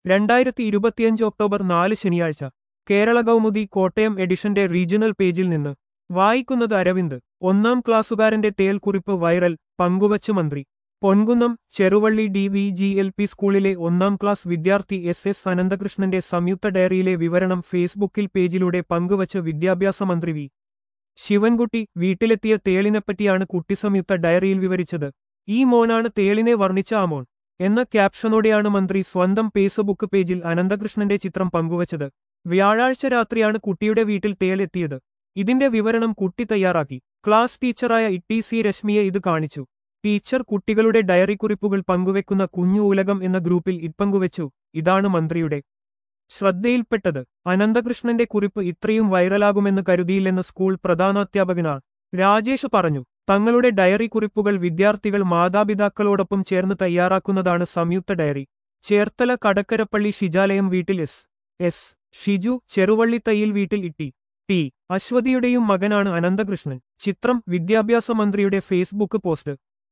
രണ്ടായിരത്തി ഇരുപത്തിയഞ്ച് ഒക്ടോബർ നാല് ശനിയാഴ്ച കേരള കൗമുദി കോട്ടയം എഡിഷന്റെ റീജിയണൽ പേജിൽ നിന്ന് വായിക്കുന്നത് അരവിന്ദ് ഒന്നാം ക്ലാസ്സുകാരന്റെ തേൽക്കുറിപ്പ് വൈറൽ പങ്കുവച്ച് മന്ത്രി Ponkunnam Cheruvally D V G L P സ്കൂളിലെ ഒന്നാം ക്ലാസ് വിദ്യാർത്ഥി എസ് എസ് അനന്തകൃഷ്ണന്റെ സംയുക്ത ഡയറിയിലെ വിവരണം ഫേസ്ബുക്കിൽ പേജിലൂടെ പങ്കുവച്ച് വിദ്യാഭ്യാസ മന്ത്രി വി ശിവൻകുട്ടി വീട്ടിലെത്തിയ തേളിനെപ്പറ്റിയാണ് കുട്ടി സംയുക്ത ഡയറിയിൽ വിവരിച്ചത് ഈ മോനാണ് തേളിനെ വർണ്ണിച്ച ആ മോൻ എന്ന ക്യാപ്ഷനോടെയാണ് മന്ത്രി സ്വന്തം ഫേസ്ബുക്ക് പേജിൽ അനന്തകൃഷ്ണന്റെ ചിത്രം പങ്കുവച്ചത് വ്യാഴാഴ്ച രാത്രിയാണ് കുട്ടിയുടെ വീട്ടിൽ തേളെത്തിയത് ഇതിന്റെ വിവരണം കുട്ടി തയ്യാറാക്കി ക്ലാസ് ടീച്ചറായ ഇട്ടി സി രശ്മിയെ ഇത് കാണിച്ചു ടീച്ചർ കുട്ടികളുടെ ഡയറി കുറിപ്പുകൾ പങ്കുവെക്കുന്ന കുഞ്ഞു ഉലകം എന്ന ഗ്രൂപ്പിൽ ഇപ്പങ്കുവച്ചു ഇതാണ് മന്ത്രിയുടെ ശ്രദ്ധയിൽപ്പെട്ടത് അനന്തകൃഷ്ണന്റെ കുറിപ്പ് ഇത്രയും വൈറലാകുമെന്ന് കരുതിയില്ലെന്ന് സ്കൂൾ പ്രധാനാധ്യാപകനാണ് രാജേഷ് പറഞ്ഞു തങ്ങളുടെ ഡയറി കുറിപ്പുകൾ വിദ്യാർത്ഥികൾ മാതാപിതാക്കളോടൊപ്പം ചേർന്ന് തയ്യാറാക്കുന്നതാണ് സംയുക്ത ഡയറി ചേർത്തല കടക്കരപ്പള്ളി ഷിജാലയം വീട്ടിൽ എസ് എസ് ഷിജു ചെറുവള്ളി തയ്യിൽ വീട്ടിൽ ഇട്ടി ടി അശ്വതിയുടെയും മകനാണ് അനന്തകൃഷ്ണൻ ചിത്രം വിദ്യാഭ്യാസ മന്ത്രിയുടെ ഫേസ്ബുക്ക് പോസ്റ്റ്